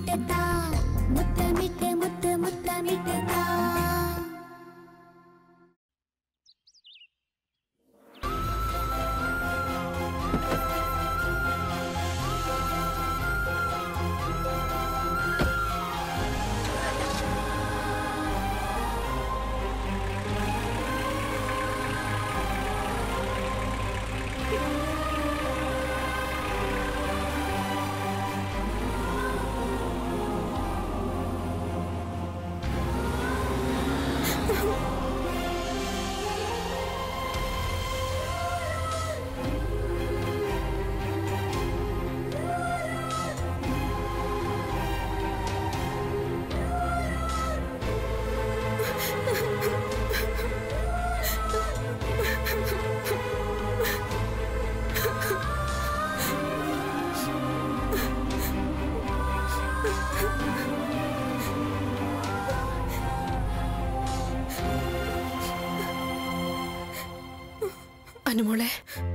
മുത്തമിട്ട് താ മുത്തമിട്ട് മുത്ത് മുത്തമിട്ട് താ അനുമോളെ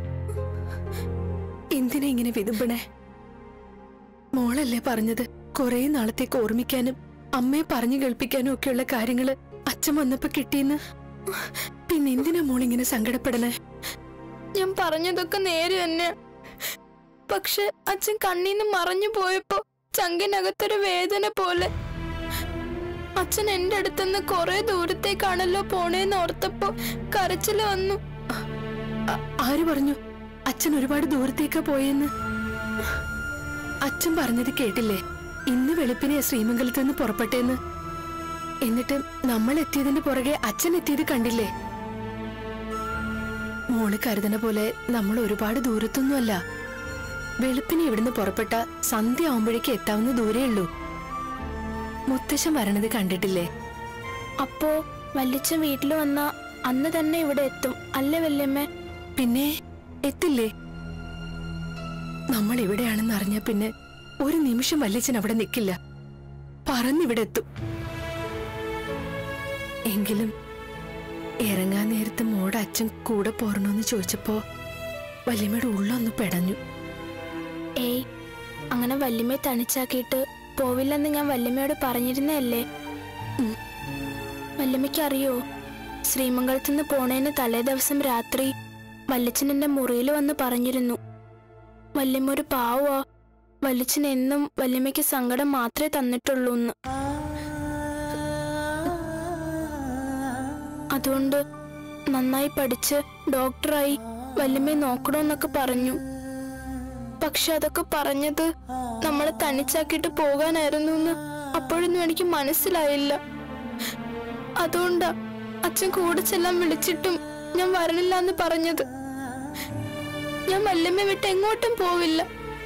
എന്തിനാ ഇങ്ങനെ വിതുമ്പണേ മോളല്ലേ പറഞ്ഞത് കുറെ നാളത്തേക്ക് ഓർമ്മിക്കാനും അമ്മയെ പറഞ്ഞു കേൾപ്പിക്കാനും ഒക്കെയുള്ള കാര്യങ്ങള് അച്ഛൻ വന്നപ്പോ കിട്ടിയെന്ന് പിന്നെ എന്തിനാ മോളിങ്ങനെ സങ്കടപ്പെടണേ ഞാൻ പറഞ്ഞതൊക്കെ നേരെ തന്നെ പക്ഷെ അച്ഛൻ കണ്ണീന്ന് മറഞ്ഞു പോയപ്പോ ചങ്കിനകത്തൊരു വേദന പോലെ അച്ഛൻ എന്റെ അടുത്തുനിന്ന് കുറെ ദൂരത്തേക്കാണല്ലോ പോണേന്ന് ഓർത്തപ്പോ കരച്ചില് വന്നു അ- ആര് പറഞ്ഞു അച്ഛൻ ഒരുപാട് ദൂരത്തേക്കാ പോയെന്ന് അച്ഛൻ പറഞ്ഞത് കേട്ടില്ലേ ഇന്ന് വെളുപ്പിനെ ശ്രീമംഗലത്ത് നിന്ന് പുറപ്പെട്ടേന്ന് എന്നിട്ട് നമ്മൾ എത്തിയതിന്റെ പുറകെ അച്ഛൻ എത്തിയത് കണ്ടില്ലേ മോള് കരുതണ പോലെ നമ്മൾ ഒരുപാട് ദൂരത്തൊന്നുമല്ല വെളുപ്പിനെ ഇവിടുന്ന് പുറപ്പെട്ട സന്ധ്യ ആവുമ്പോഴേക്ക് എത്താവുന്ന ദൂരേ ഉള്ളൂ മുത്തശ്ശൻ വരണത് കണ്ടിട്ടില്ലേ അപ്പോ വല്യച്ഛൻ വീട്ടിൽ വന്ന അന്ന് തന്നെ ഇവിടെ എത്തും അല്ലേ വല്യമ്മേ പിന്നെ എത്തില്ലേ നമ്മൾ ഇവിടെയാണെന്ന് അറിഞ്ഞ പിന്നെ ഒരു നിമിഷം വല്യച്ഛൻ അവിടെ നിൽക്കില്ല പറന്നിവിടെ എത്തും എങ്കിലും ഇറങ്ങാൻ നേരത്ത് മോടെ അച്ഛൻ കൂടെ പോരണോന്ന് ചോദിച്ചപ്പോ വല്യമ്മയുടെ ഉള്ളൊന്ന് പെടഞ്ഞു ഏയ് അങ്ങനെ വല്യമ്മയെ തനിച്ചാക്കിയിട്ട് പോവില്ലെന്ന് ഞാൻ വല്യമ്മയോട് പറഞ്ഞിരുന്നല്ലേ ഉം. വല്യമ്മയ്ക്ക് അറിയോ ശ്രീമംഗലത്തുനിന്ന് പോണേന് തലേ ദിവസം രാത്രി വല്യച്ഛൻ എന്റെ മുറിയിൽ വന്ന് പറഞ്ഞിരുന്നു വല്യമ്മ ഒരു പാവാ വല്യച്ഛൻ എന്നും വല്യമ്മയ്ക്ക് സങ്കടം മാത്രമേ തന്നിട്ടുള്ളൂ എന്ന് അതുകൊണ്ട് നന്നായി പഠിച്ച് ഡോക്ടറായി വല്യമ്മയെ നോക്കണമെന്നൊക്കെ പറഞ്ഞു പക്ഷെ അതൊക്കെ പറഞ്ഞത് നമ്മളെ തനിച്ചാക്കിയിട്ട് പോകാനായിരുന്നു എന്ന് അപ്പോഴൊന്നും എനിക്ക് മനസ്സിലായില്ല അതുകൊണ്ടാ അച്ഛൻ കൂടെ ചെല്ലാൻ വിളിച്ചിട്ടും ഞാൻ വരണില്ല എന്ന് പറഞ്ഞത് ഞാൻ വല്യമ്മ വിട്ട് എങ്ങോട്ടും പോവില്ല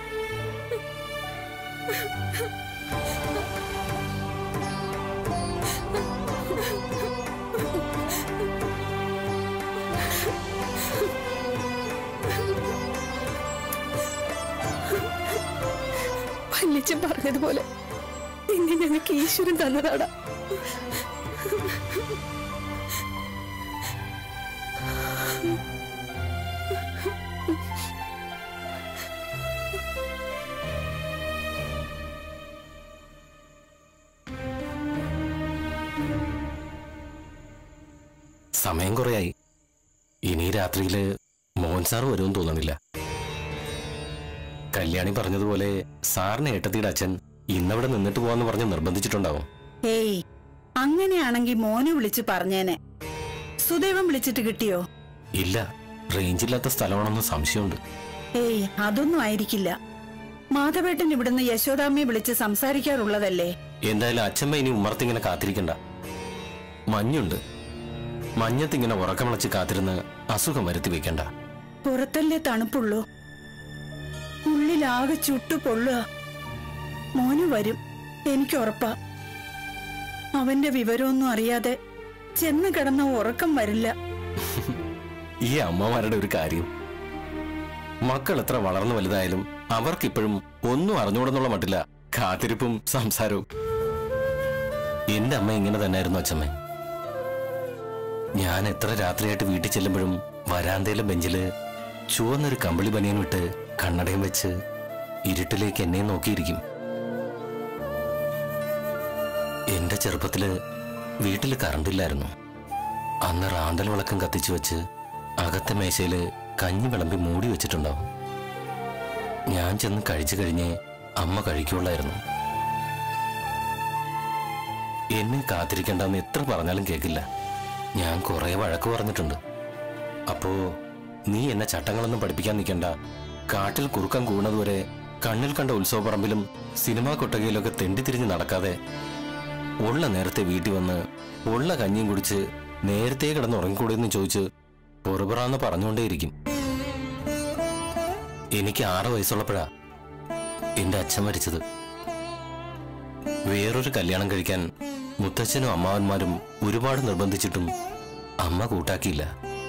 വല്യച്ഛൻ പറഞ്ഞതുപോലെ നിന്നെ ഞങ്ങൾക്ക് ഈശ്വരൻ തന്നതാടാ സമയം കുറയായി ഇനി രാത്രിയില് മോഹൻ സാർ വരുമെന്ന് തോന്നണില്ല കല്യാണി പറഞ്ഞതുപോലെ സാറിന് ഏട്ടത്തിയുടെ അച്ഛൻ ഇന്നവിടെ നിന്നിട്ട് പോവാന്ന് പറഞ്ഞ് നിർബന്ധിച്ചിട്ടുണ്ടാവും ഏയ് അങ്ങനെയാണെങ്കി മോനെ വിളിച്ച് പറഞ്ഞേനെ സുദേവൻ വിളിച്ചിട്ട് കിട്ടിയോ ഇല്ല റേഞ്ചില്ലാത്ത സ്ഥലമാണെന്ന് സംശയമുണ്ട് ഏയ് അതൊന്നും ആയിരിക്കില്ല മാധവേട്ടൻ ഇവിടുന്ന് യശോദാമ്മയെ വിളിച്ച് സംസാരിക്കാറുള്ളതല്ലേ എന്തായാലും അച്ഛമ്മ ഇനി ഉമ്മർത്തിങ്ങനെ കാത്തിരിക്കണ്ട മഞ്ഞുണ്ട് മഞ്ഞത്തിങ്ങനെ ഉറക്കമിളച്ച് കാത്തിരുന്ന് അസുഖം വരുത്തി വെക്കണ്ട പുറത്തല്ലേ തണുപ്പുള്ളൂ ഉള്ളിലാകെ ചുട്ടു പൊള്ളുക മോന് വരും എനിക്ക് ഉറപ്പാ അവന്റെ വിവരമൊന്നും അറിയാതെ ചെന്ന് കിടന്ന ഉറക്കം വരില്ല ഈ അമ്മമാരുടെ ഒരു കാര്യം മക്കൾ എത്ര വളർന്നു വലുതായാലും അവർക്കിപ്പോഴും ഒന്നും അറിഞ്ഞുകൂടെന്നുള്ള മട്ടില്ല കാത്തിരിപ്പും സംസാരവും എന്റെ അമ്മ ഇങ്ങനെ തന്നെയായിരുന്നു അച്ഛമ്മ ഞാൻ എത്ര രാത്രിയായിട്ട് വീട്ടിൽ ചെല്ലുമ്പോഴും വരാന്തയിലെ ബെഞ്ചില് ചുവന്നൊരു കമ്പിളി ബനിയൻ വിട്ട് കണ്ണടയും വെച്ച് ഇരുട്ടിലേക്ക് എന്നെ നോക്കിയിരിക്കും എന്റെ ചെറുപ്പത്തില് വീട്ടിൽ കറണ്ടില്ലായിരുന്നു അന്ന് റാന്തൽ വിളക്കം കത്തിച്ചു വെച്ച് അകത്തെ മേശയില് കഞ്ഞി വിളമ്പി മൂടി വെച്ചിട്ടുണ്ടാവും ഞാൻ ചെന്ന് കഴിച്ചു കഴിഞ്ഞേ അമ്മ കഴിക്കുള്ളായിരുന്നു എന്നെ കാത്തിരിക്കണ്ടെന്ന് എത്ര പറഞ്ഞാലും കേൾക്കില്ല ഞാൻ കുറെ വഴക്ക് പറഞ്ഞിട്ടുണ്ട് അപ്പോ നീ എന്നെ ചട്ടങ്ങളൊന്നും പഠിപ്പിക്കാൻ നിൽക്കണ്ട കാട്ടിൽ കുറുക്കം കൂണതുവരെ കണ്ണിൽ കണ്ട ഉത്സവപ്പറമ്പിലും സിനിമാ കൊട്ടകയിലൊക്കെ തെണ്ടിത്തിരിഞ്ഞ് നടക്കാതെ ഉള്ള നേരത്തെ വീട്ടിൽ വന്ന് ഉള്ള കഞ്ഞിയും കുടിച്ച് നേരത്തെ കിടന്ന് ഉറങ്ങിക്കൂടെന്ന് ചോദിച്ച് പൊറുപുറാന്ന് പറഞ്ഞുകൊണ്ടേയിരിക്കും എനിക്ക് ആറ് വയസ്സുള്ളപ്പോഴാ എന്റെ അച്ഛൻ മരിച്ചത് വേറൊരു കല്യാണം കഴിക്കാൻ മുത്തച്ഛനും അമ്മാവന്മാരും ഒരുപാട് നിർബന്ധിച്ചിട്ടും അമ്മ കൂട്ടാക്കിയില്ല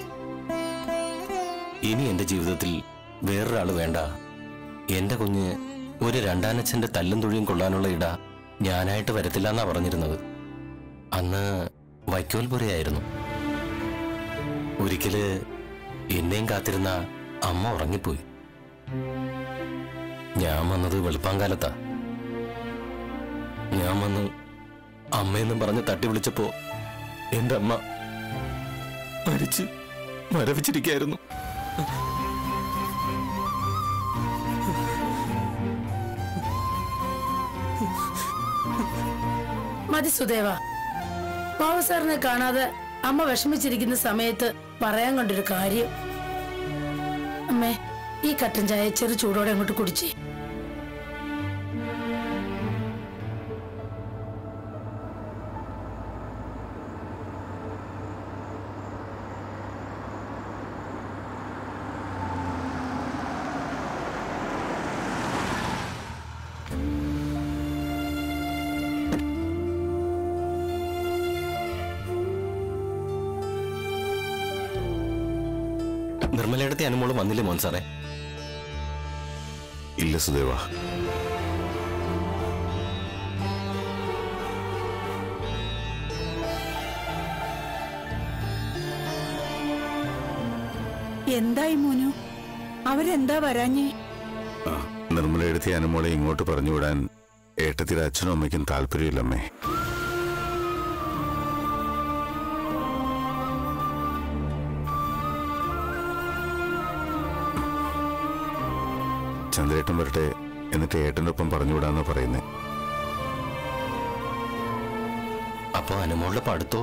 ഇനി എന്റെ ജീവിതത്തിൽ വേറൊരാള് വേണ്ട എന്റെ കുഞ്ഞ് ഒരു രണ്ടാനച്ഛന്റെ തല്ലും തൊഴിയും കൊള്ളാനുള്ള ഇട ഞാനായിട്ട് വരത്തില്ല എന്നാ പറഞ്ഞിരുന്നത് അന്ന് വൈക്കോൽപുരയായിരുന്നു ഒരിക്കല് എന്നെയും കാത്തിരുന്ന അമ്മ ഉറങ്ങിപ്പോയി ഞാൻ വന്നത് വെളുപ്പാങ്കാലത്താ ഞാൻ വന്ന് അമ്മയെന്നും പറഞ്ഞ് തട്ടി വിളിച്ചപ്പോ എന്റെ അമ്മ മരിച്ച് മരവിച്ചിരിക്കായിരുന്നു മതി സുദേവ ബാബു സാറിനെ കാണാതെ അമ്മ വിഷമിച്ചിരിക്കുന്ന സമയത്ത് പറയാൻ കണ്ടൊരു കാര്യം അമ്മേ ഈ കട്ടൻ ചായ ചെറു ചൂടോടെ അങ്ങോട്ട് കുടിച്ചേ നിർമ്മലയുടെ അനുമോള് വന്നില്ലേ മോൻ സാറേ ഇല്ല സുദേവ എന്തായി മോനു അവരെന്താ വരാഞ്ഞേ ആ, നിർമ്മല എഴുത്തി അനുമോളെ ഇങ്ങോട്ട് പറഞ്ഞു വിടാൻ ഏട്ടത്തിയുടെ അച്ഛനും അമ്മയ്ക്കും താല്പര്യമില്ലമ്മേ ചന്ദ്രേട്ടൻ വരട്ടെ എന്നിട്ട് ഏട്ടൻ്റെ ഒപ്പം പറഞ്ഞു വിടാന്ന് പറയുന്നേ അപ്പൊ അനുമോളുടെ പഠിത്തോ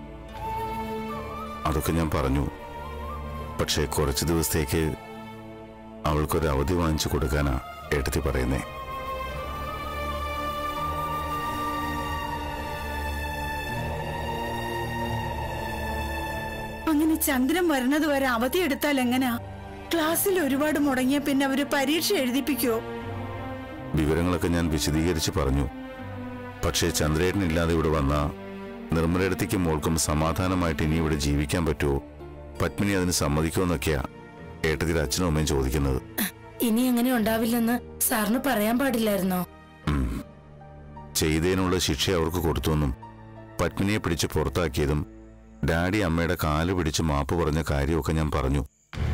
അതൊക്കെ ഞാൻ പറഞ്ഞു പക്ഷേ കുറച്ച് ദിവസത്തേക്ക് അവൾക്കൊരു അവധി വാങ്ങിച്ചു കൊടുക്കാനാ ഏട്ടത്തി പറയുന്നേ അങ്ങനെ ചന്ദ്രൻ വരണത് വരെ അവധി എടുത്താൽ എങ്ങനാ ക്ലാസ്സിൽ ഒരുപാട് മുടങ്ങിയ പിന്നെ അവര് പരീക്ഷ എഴുതിപ്പിക്കോ വിവരങ്ങളൊക്കെ ഞാൻ വിശദീകരിച്ച് പറഞ്ഞു പക്ഷേ ചന്ദ്രേട്ടൻ ഇല്ലാതെ ഇവിടെ വന്ന നിർമ്മലയിടത്തേക്കും മോൾക്കും സമാധാനമായിട്ട് ഇനി ഇവിടെ ജീവിക്കാൻ പറ്റുമോ പത്മിനി അതിന് സമ്മതിക്കുമെന്നൊക്കെയാ ഏട്ടത്തിയുടെ അച്ഛനും അമ്മയും ചോദിക്കുന്നത് ഇനി അങ്ങനെ ഉണ്ടാവില്ലെന്ന് സാറിന് പറയാൻ പാടില്ലായിരുന്നോ ഉം. ചെയ്തതിനുള്ള ശിക്ഷ അവർക്ക് കൊടുത്തുവെന്നും പത്മിനിയെ പിടിച്ച് പുറത്താക്കിയതും ഡാഡി അമ്മയുടെ കാല് പിടിച്ച് മാപ്പ് പറഞ്ഞ കാര്യമൊക്കെ ഞാൻ പറഞ്ഞു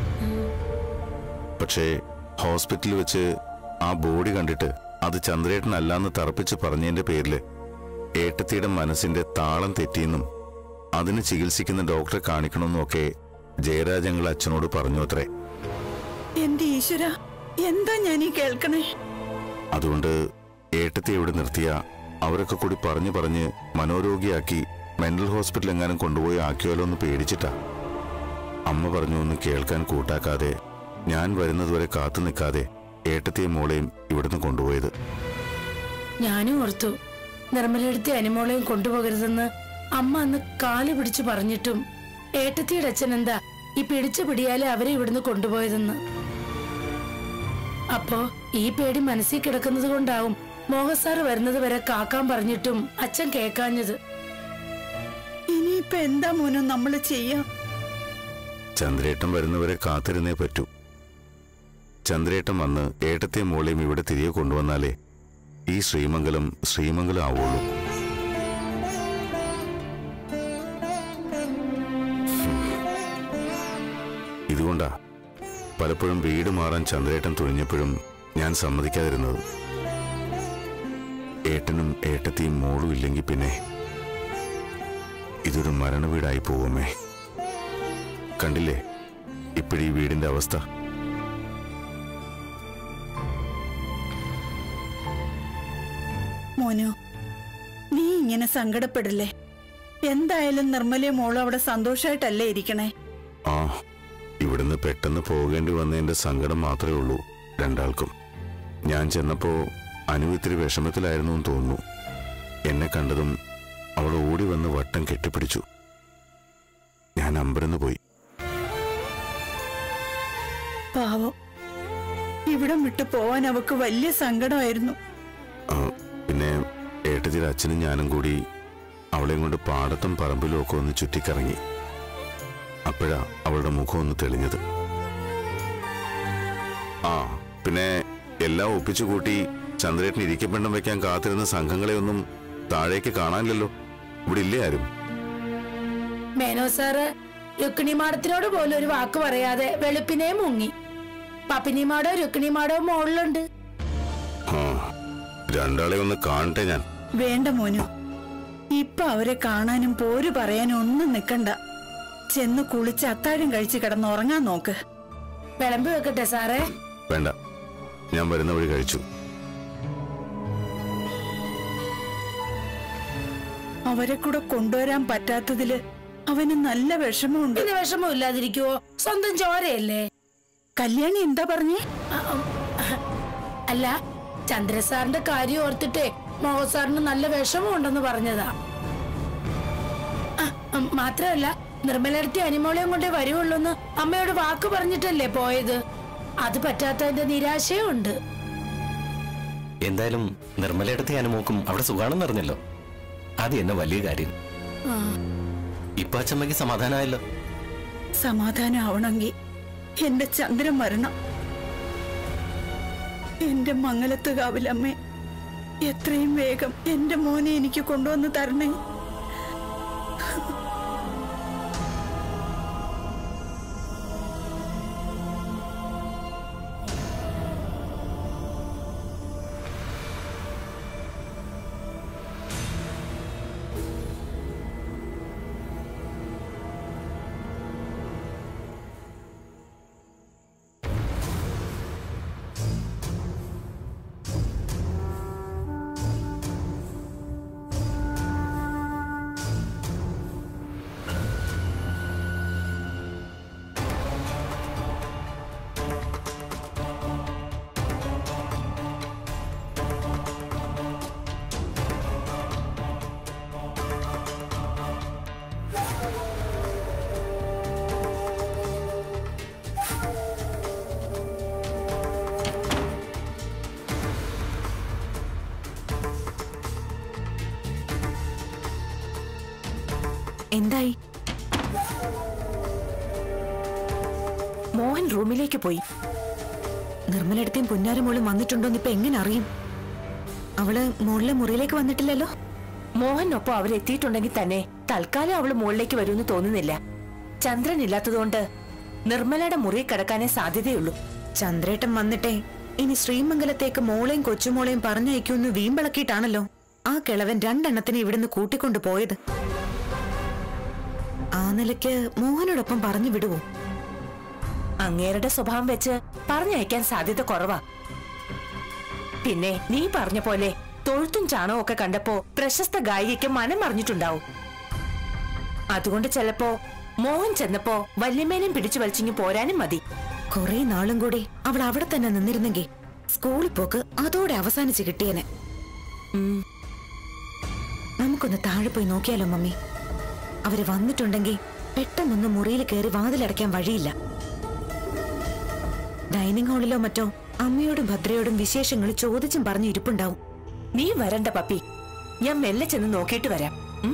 പക്ഷേ ഹോസ്പിറ്റലിൽ വെച്ച് ആ ബോഡി കണ്ടിട്ട് അത് ചന്ദ്രേട്ടനല്ലാന്ന് തറപ്പിച്ച് പറഞ്ഞതിന്റെ പേരില് ഏട്ടത്തിയുടെ മനസ്സിന്റെ താളം തെറ്റിയെന്നും അതിന് ചികിത്സിക്കുന്ന ഡോക്ടറെ കാണിക്കണമെന്നും ഒക്കെ ജയരാജങ്ങൾ അച്ഛനോട് പറഞ്ഞു അത്രേ എന്റെ ഈശ്വര എന്താ ഞാൻ ഈ കേൾക്കണേ അതുകൊണ്ട് ഏട്ടത്തെ ഇവിടെ നിർത്തിയ അവരൊക്കെ കൂടി പറഞ്ഞു പറഞ്ഞ് മനോരോഗിയാക്കി മെന്റൽ ഹോസ്പിറ്റൽ എങ്ങാനും കൊണ്ടുപോയി ആക്കിയാലോ എന്ന് പേടിച്ചിട്ടാ അമ്മ പറഞ്ഞു ഒന്ന് കേൾക്കാൻ കൂട്ടാക്കാതെ ഞാൻ വരുന്നതുവരെ കാത്തു നിൽക്കാതെ ഏട്ടത്തെയും മോളെയും ഇവിടുന്ന് കൊണ്ടുപോയത് ഞാനും ഓർത്തു നിർമ്മലെടുത്തി അനിമോളെയും കൊണ്ടുപോകരുതെന്ന് അമ്മ അന്ന് കാല് പിടിച്ചു പറഞ്ഞിട്ടും ഏട്ടത്തിയുടെ അച്ഛൻ എന്താ ഈ പിടിച്ചു പിടിയാലെ അവരെ ഇവിടുന്ന് കൊണ്ടുപോയതെന്ന് അപ്പോ ഈ പേടി മനസ്സിൽ കിടക്കുന്നത് കൊണ്ടാവും മോഹസാറ് വരുന്നത് വരെ കാക്കാൻ പറഞ്ഞിട്ടും അച്ഛൻ കേക്കാഞ്ഞത് ഇനിയിപ്പൊ എന്താ മോനു നമ്മള് ചെയ്യാ ചന്ദ്രേട്ടൻ വരുന്നവരെ കാത്തിരുന്നേ പറ്റൂ ചന്ദ്രേട്ടൻ വന്ന് ഏട്ടത്തെയും മോളെയും ഇവിടെ തിരികെ കൊണ്ടുവന്നാലേ ഈ ശ്രീമംഗലം ശ്രീമംഗലം ആവുള്ളൂ ഇതുകൊണ്ടാ പലപ്പോഴും വീട് മാറാൻ ചന്ദ്രേട്ടൻ തുനിഞ്ഞപ്പോഴും ഞാൻ സമ്മതിക്കാതിരുന്നത് ഏട്ടനും ഏട്ടത്തിയും മോളും ഇല്ലെങ്കിൽ പിന്നെ ഇതൊരു മരണ വീടായി പോവുമേ കണ്ടില്ലേ ഇപ്പോഴീ വീടിന്റെ അവസ്ഥ മോനു നീ ഇങ്ങനെ സങ്കടപ്പെടില്ലേ എന്തായാലും നിർമ്മലയും മോളും അവിടെ സന്തോഷമായിട്ടല്ലേ ഇരിക്കണേ ആ ഇവിടുന്ന് പെട്ടെന്ന് പോകേണ്ടി വന്നതിന്റെ സങ്കടം മാത്രമേ ഉള്ളൂ രണ്ടാൾക്കും ഞാൻ ചെന്നപ്പോ അനു ഇത്തിരി വിഷമത്തിലായിരുന്നു എന്ന് തോന്നുന്നു എന്നെ കണ്ടതും അവൾ ഓടി വന്ന് വട്ടം കെട്ടിപ്പിടിച്ചു ഞാൻ അമ്പരന്ന് പോയി പാവം ഇവിടം വിട്ടു പോവാൻ അവക്ക് വലിയ സങ്കടമായിരുന്നു ആ, പിന്നെ ഏട്ടത്തിയുടെ അച്ഛനും ഞാനും കൂടി അവളെയും കൊണ്ട് പാടത്തും പറമ്പിലും ഒക്കെ ഒന്ന് ചുറ്റിക്കറങ്ങി അപ്പോഴാ അവളുടെ മുഖം ഒന്ന് തെളിഞ്ഞത് ആ പിന്നെ എല്ലാം ഒപ്പിച്ചു കൂട്ടി ചന്ദ്രേട്ടൻ ഇരിക്കപ്പെണ്ണം വെക്കാൻ കാത്തിരുന്ന സംഘങ്ങളെ ഒന്നും താഴേക്ക് കാണാനില്ലല്ലോ ഇവിടെ ഇല്ലേ ആരും മേനോ സാറ് രുക്മിണിമാടത്തിനോട് പോലും ഒരു വാക്ക് പറയാതെ വെളുപ്പിനെ മുങ്ങി പപ്പിനിമാടോ രുക്മിണിമാടോ മുകളിലുണ്ട് ആ രണ്ടാളെ ഒന്ന് കാണട്ടെ ഞാൻ വേണ്ട മോനു ഇപ്പൊ അവരെ കാണാനും പോര് പറയാനും ഒന്നും നിക്കണ്ട ചെന്ന് കുളിച്ച് അത്താഴം കഴിച്ച് കിടന്നുറങ്ങാൻ നോക്ക് വിളമ്പി വെക്കട്ടെ സാറേ വേണ്ട ഞാൻ വരുന്ന വഴി കഴിച്ചു അവരെ കൂടെ കൊണ്ടുവരാൻ പറ്റാത്തതില് അവന് നല്ല വിഷമമുണ്ട് പിന്നെ വിഷമം ഇല്ലാതിരിക്കുവോ സ്വന്തം ചോരയല്ലേ കല്യാണി എന്താ പറഞ്ഞേ ആ, ഉം, അല്ല ചന്ദ്രസാറിന്റെ കാര്യം ഓർത്തിട്ടേ മോഹസാറിന് നല്ല വിഷമമുണ്ടെന്ന് പറഞ്ഞതാ ആ, ഉം, മാത്രമല്ല നിർമ്മലടുത്തി അനിമോളെയും കൊണ്ടേ വരുവുള്ളൂന്ന് അമ്മയോട് വാക്ക് പറഞ്ഞിട്ടല്ലേ പോയത് അത് പറ്റാത്തതിന്റെ നിരാശയും ഉണ്ട് എന്തായാലും നിർമ്മലയിടത്തെ അനുമോക്കും അവിടെ സുഖാണെന്ന് അറിഞ്ഞല്ലോ അത് എന്നെ വലിയ കാര്യം ഇപ്പൊ അച്ഛമ്മയ്ക്ക് സമാധാനമായല്ലോ സമാധാനം ആവണമെങ്കിൽ എന്റെ ചന്ദ്രൻ വരണം എന്റെ മംഗലത്ത് കാവിലമ്മേ എത്രയും വേഗം എന്റെ മോനെ എനിക്ക് കൊണ്ടുവന്ന് തരണേ എന്തായി മോഹൻ റൂമിലേക്ക് പോയി നിർമ്മലടുത്തേയും പുന്നാരമോളും വന്നിട്ടുണ്ടോന്ന് ഇപ്പൊ എങ്ങനെ അറിയും അവള് മുകളിലെ മുറിയിലേക്ക് വന്നിട്ടില്ലല്ലോ മോഹനൊപ്പം അവരെത്തിയിട്ടുണ്ടെങ്കിൽ തന്നെ തൽക്കാലം അവള് മുകളിലേക്ക് വരുമെന്ന് തോന്നുന്നില്ല ചന്ദ്രൻ ഇല്ലാത്തതുകൊണ്ട് നിർമ്മലയുടെ മുറി കിടക്കാനേ സാധ്യതയുള്ളൂ ചന്ദ്രേട്ടൻ വന്നിട്ടേ ഇനി ശ്രീമംഗലത്തേക്ക് മോളെയും കൊച്ചുമോളെയും പറഞ്ഞയക്കുമെന്ന് വീമ്പിളക്കിയിട്ടാണല്ലോ ആ കിളവൻ രണ്ടെണ്ണത്തിനെ ഇവിടുന്ന് കൂട്ടിക്കൊണ്ടു പോയത് ആ നിലയ്ക്ക് മോഹനോടൊപ്പം പറഞ്ഞു വിടുവോ അങ്ങേരുടെ സ്വഭാവം വെച്ച് പറഞ്ഞയക്കാൻ സാധ്യത കുറവാ പിന്നെ നീ പറഞ്ഞ പോലെ തൊഴുത്തും ചാണവും ഒക്കെ കണ്ടപ്പോ പ്രശസ്ത ഗായികയ്ക്ക് മനം മറിഞ്ഞിട്ടുണ്ടാവും അതുകൊണ്ട് ചിലപ്പോ മോഹൻ ചെന്നപ്പോ വല്യമ്മേനും പിടിച്ചു വലിച്ചിങ്ങി പോരാനും മതി കുറെ നാളും കൂടി അവൾ അവിടെ തന്നെ നിന്നിരുന്നെങ്കിൽ സ്കൂളിൽ പോക്ക് അതോടെ അവസാനിച്ച് കിട്ടിയനെ ഉം. നമുക്കൊന്ന് താഴെ പോയി നോക്കിയാലോ മമ്മി അവര് വന്നിട്ടുണ്ടെങ്കിൽ പെട്ടെന്നൊന്ന് മുറിയിൽ കയറി വാതിലടയ്ക്കാൻ വഴിയില്ല ഡൈനിങ് ഹാളിലോ മറ്റോ അമ്മയോടും ഭദ്രയോടും വിശേഷങ്ങൾ ചോദിച്ചും പറഞ്ഞു ഇരിപ്പുണ്ടാവും നീ വരണ്ട പപ്പി ഞാൻ മെല്ലെ ചെന്ന് നോക്കിയിട്ട് വരാം ഉം?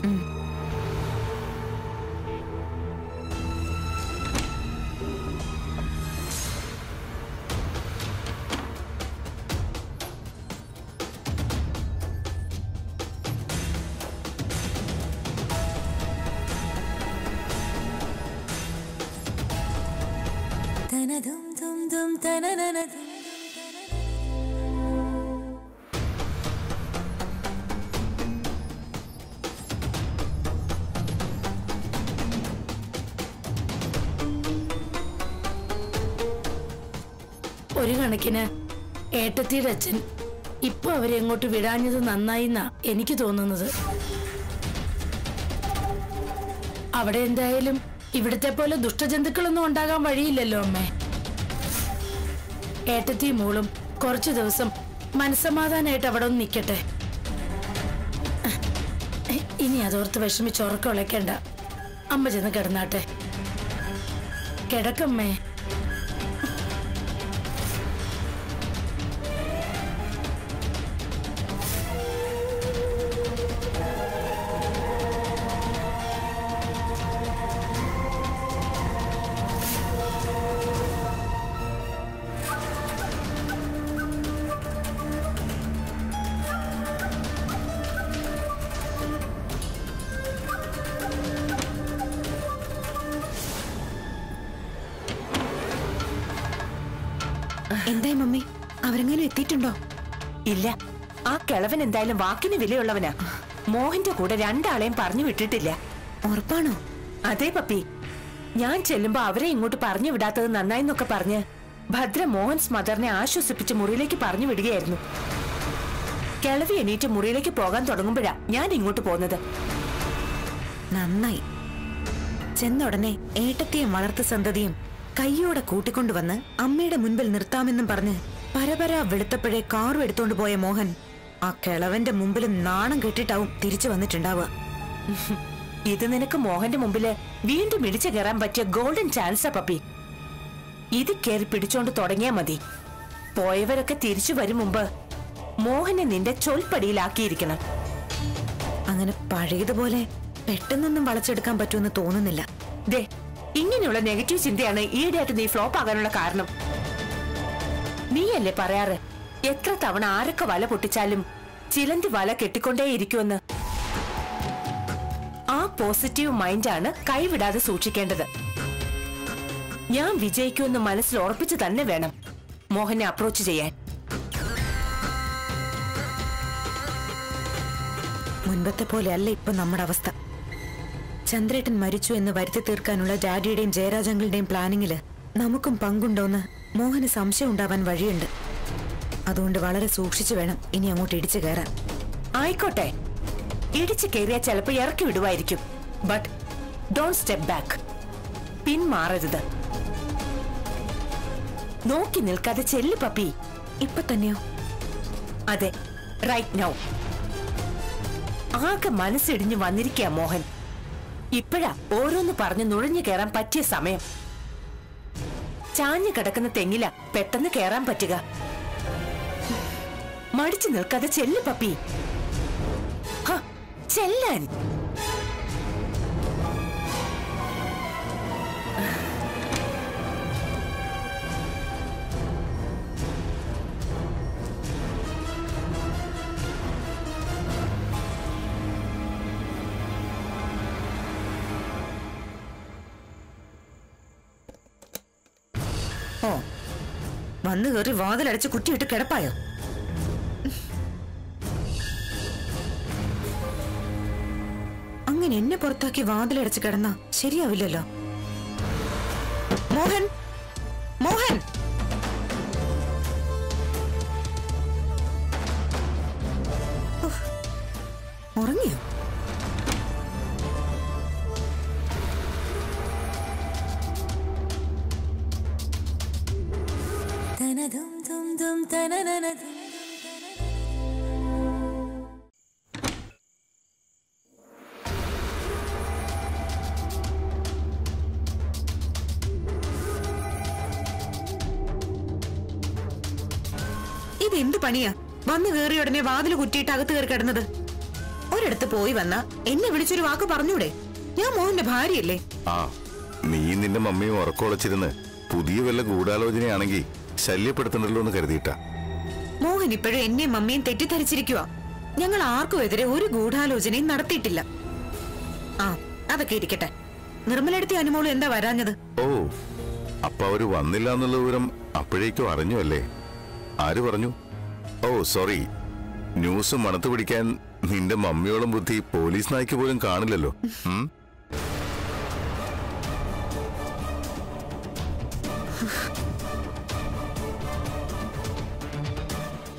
ഒരു കണക്കിന് ഏട്ടത്തിയുടെ അച്ഛൻ ഇപ്പൊ അവരെ എങ്ങോട്ട് വിടാഞ്ഞത് നന്നായി എന്നാ എനിക്ക് തോന്നുന്നത് അവിടെ എന്തായാലും ഇവിടത്തെ പോലെ ദുഷ്ടജന്തുക്കളൊന്നും ഉണ്ടാകാൻ വഴിയില്ലല്ലോ അമ്മേ ഏട്ടത്തി മോളും കുറച്ചു ദിവസം മനസ്സമാധാനായിട്ട് അവിടെ ഒന്ന് നിൽക്കട്ടെ ഇനി അതോർത്ത് വിഷമിച്ച് ഉറക്കം ഉളയ്ക്കണ്ട അമ്മ ചെന്ന് കിടന്നാട്ടെ കിടക്കമ്മേ എന്തായി മമ്മി അവരെങ്ങാനും എത്തിയിട്ടുണ്ടോ ഇല്ല ആ കിളവൻ എന്തായാലും വാക്കിന് വിലയുള്ളവനാ മോഹന്റെ കൂടെ രണ്ടാളെയും പറഞ്ഞു വിട്ടിട്ടില്ല ഉറപ്പാണോ അതെ പപ്പി ഞാൻ ചെല്ലുമ്പോ അവരെ ഇങ്ങോട്ട് പറഞ്ഞു വിടാത്തത് നന്നായിന്നൊക്കെ പറഞ്ഞ് ഭദ്ര മോഹൻസ് മദറിനെ ആശ്വസിപ്പിച്ച് മുറിയിലേക്ക് പറഞ്ഞു വിടുകയായിരുന്നു കിളവി എണീറ്റ് മുറിയിലേക്ക് പോകാൻ തുടങ്ങുമ്പോഴാ ഞാൻ ഇങ്ങോട്ട് പോന്നത് നന്നായി ചെന്ന ഉടനെ ഏട്ടത്തെയും വളർത്തു സന്തതിയും കയ്യോടെ കൂട്ടിക്കൊണ്ടുവന്ന് അമ്മയുടെ മുൻപിൽ നിർത്താമെന്നും പറഞ്ഞ് പരപര വെളുത്തപ്പോഴേ കാറും എടുത്തോണ്ട് പോയ മോഹൻ ആ കിളവന്റെ മുമ്പിൽ നാണം കെട്ടിട്ടാവും തിരിച്ചു വന്നിട്ടുണ്ടാവുക ഇത് നിനക്ക് മോഹന്റെ മുമ്പില് വീണ്ടും ഇടിച്ചു കയറാൻ പറ്റിയ ഗോൾഡൻ ചാൻസാ പപ്പി ഇത് കയറി പിടിച്ചോണ്ട് തുടങ്ങിയാ മതി പോയവരൊക്കെ തിരിച്ചു വരും മുമ്പ് മോഹനെ നിന്റെ ചൊൽപ്പടിയിലാക്കിയിരിക്കണം അങ്ങനെ പഴയതുപോലെ പെട്ടെന്നൊന്നും വളച്ചെടുക്കാൻ പറ്റുമെന്ന് തോന്നുന്നില്ല ദേ ഇങ്ങനെയുള്ള നെഗറ്റീവ് ചിന്തയാണ് ഈയിടെയായിട്ട് നീ ഫ്ലോപ്പ് ആകാനുള്ള കാരണം നീയല്ലേ പറയാറ് എത്ര തവണ ആരൊക്കെ വല പൊട്ടിച്ചാലും ചിലന്തി വല കെട്ടിക്കൊണ്ടേയിരിക്കുമെന്ന് ആ പോസിറ്റീവ് മൈൻഡാണ് കൈവിടാതെ സൂക്ഷിക്കേണ്ടത് ഞാൻ വിജയിക്കുമെന്ന് മനസ്സിൽ ഉറപ്പിച്ചു തന്നെ വേണം മോഹനെ അപ്രോച്ച് ചെയ്യാൻ മുൻപത്തെ പോലെ അല്ല ഇപ്പൊ നമ്മുടെ അവസ്ഥ ചന്ദ്രേട്ടൻ മരിച്ചു എന്ന് വരുത്തി തീർക്കാനുള്ള ഡാഡിയുടെയും ജയരാജങ്കിളുടെയും പ്ലാനിങ്ങില് നമുക്കും പങ്കുണ്ടോന്ന് മോഹന് സംശയം ഉണ്ടാവാൻ വഴിയുണ്ട് അതുകൊണ്ട് വളരെ സൂക്ഷിച്ചു വേണം ഇനി അങ്ങോട്ട് ഇടിച്ചു കയറാൻ ആയിക്കോട്ടെ ഇടിച്ചു കയറിയാൽ ചിലപ്പോ ഇറക്കി വിടുമായിരിക്കും ബട്ട് ഡോണ്ട് സ്റ്റെപ്പ് ബാക്ക് പിന്മാറരുത് നോക്കി നിൽക്കാതെ ചെല്ലു പപ്പി ഇപ്പൊ തന്നെയോ അതെ റൈറ്റ് നൗ ആകെ മനസ്സിടിഞ്ഞു വന്നിരിക്കുക മോഹൻ ഇപ്പോഴാ ഓരോന്ന് പറഞ്ഞ് നുഴഞ്ഞു കയറാൻ പറ്റിയ സമയം ചാഞ്ഞു കിടക്കുന്ന തെങ്ങില പെട്ടെന്ന് കയറാൻ പറ്റുക മടിച്ചു നിൽക്കാതെ ചെല്ലു പപ്പി ഹ, ചെല്ലാൻ ഓ വന്നു കയറി വാതിലടച്ച് കുറ്റിയിട്ട് കിടപ്പായോ അങ്ങനെ എന്നെ പുറത്താക്കി വാതിലടച്ച് കിടന്ന ശരിയാവില്ലല്ലോ മോഹൻ മോഹൻ ഉഫ്. ഉറങ്ങിയോ ഇതെന്ത് പണിയാ വന്നു കയറിയ ഉടനെ വാതില് കുറ്റിയിട്ട് അകത്ത് കയറി കിടന്നത് ഒരിടത്ത് പോയി വന്ന എന്നെ വിളിച്ചൊരു വാക്ക് പറഞ്ഞൂടെ ഞാൻ മോഹന്റെ ഭാര്യയല്ലേ ആ നീ നിന്റെ മമ്മിയും ഉറക്കമുളച്ചിരുന്ന് പുതിയ വല്ല ഗൂഢാലോചനയാണെങ്കിൽ ശല്യപ്പെടുത്തണ്ടല്ലോ എന്ന് കരുതിയിട്ടാ മോഹൻ ഇപ്പോഴും എന്നെയും മമ്മിയും തെറ്റിദ്ധരിച്ചിരിക്കുക ഞങ്ങൾ ആർക്കും എതിരെ ഒരു ഗൂഢാലോചനയും നടത്തിയിട്ടില്ല ആ അതൊക്കെ ഇരിക്കട്ടെ നിർമ്മലെടുത്തി അനുമോളും എന്താ വരാഞ്ഞത് ഓ അപ്പൊ അവര് വന്നില്ല എന്നുള്ള വിവരം അപ്പോഴേക്കും അറിഞ്ഞു അല്ലേ ആര് പറഞ്ഞു ഓ സോറി ന്യൂസ് മണത്ത് പിടിക്കാൻ നിന്റെ മമ്മിയോളം ബുദ്ധി പോലീസ് നായ്ക്ക് പോലും കാണില്ലല്ലോ ഉം?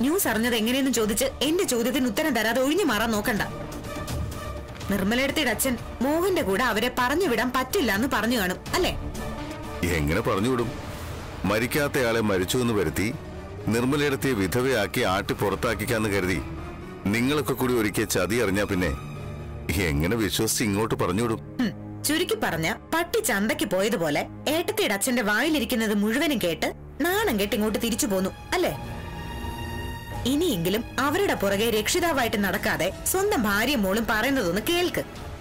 ന്യൂസ് അറിഞ്ഞത് എങ്ങനെയെന്ന് ചോദിച്ച് എന്റെ ചോദ്യത്തിന് ഉത്തരം തരാതെ ഒഴിഞ്ഞു മാറാൻ നോക്കണ്ട നിർമ്മലയുടെ അച്ഛൻ മോഹന്റെ കൂടെ അവരെ പറഞ്ഞു വിടാൻ പറ്റില്ല എന്ന് പറഞ്ഞു കാണും അല്ലേ എങ്ങനെ പറഞ്ഞുവിടും മരിക്കാത്തയാളെ മരിച്ചു എന്ന് വരുത്തി നിർമ്മലയിടത്തെ വിധവയാക്കി ആട്ടി പുറത്താക്കിക്കാന്ന് കരുതി നിങ്ങളൊക്കെ കൂടി ഒരിക്കൽ ചതി അറിഞ്ഞാ പിന്നെ എങ്ങനെ വിശ്വസിച്ച് ഇങ്ങോട്ട് പറഞ്ഞുവിടും ഹും, ചുരുക്കി പറഞ്ഞ പട്ടി ചന്തയ്ക്ക് പോയതുപോലെ ഏട്ടത്തിയുടെ അച്ഛന്റെ വായിലിരിക്കുന്നത് മുഴുവനും കേട്ട് നാണം കെട്ട് ഇങ്ങോട്ട് തിരിച്ചു പോന്നു അല്ലേ ഇനിയെങ്കിലും അവരുടെ പുറകെ രക്ഷിതാവായിട്ട് നടക്കാതെ സ്വന്തം ഭാര്യയും മോളും പറയുന്നതൊന്ന് കേൾക്ക്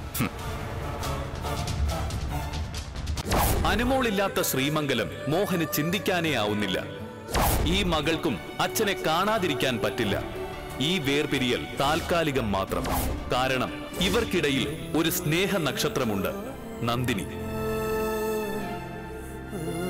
അനുമോളില്ലാത്ത ശ്രീമംഗലം മോഹന് ചിന്തിക്കാനേ ആവുന്നില്ല ഈ മകൾക്കും അച്ഛനെ കാണാതിരിക്കാൻ പറ്റില്ല ഈ വേർപിരിയൽ താൽക്കാലികം മാത്രം കാരണം ഇവർക്കിടയിൽ ഒരു സ്നേഹ നക്ഷത്രമുണ്ട് നന്ദിനി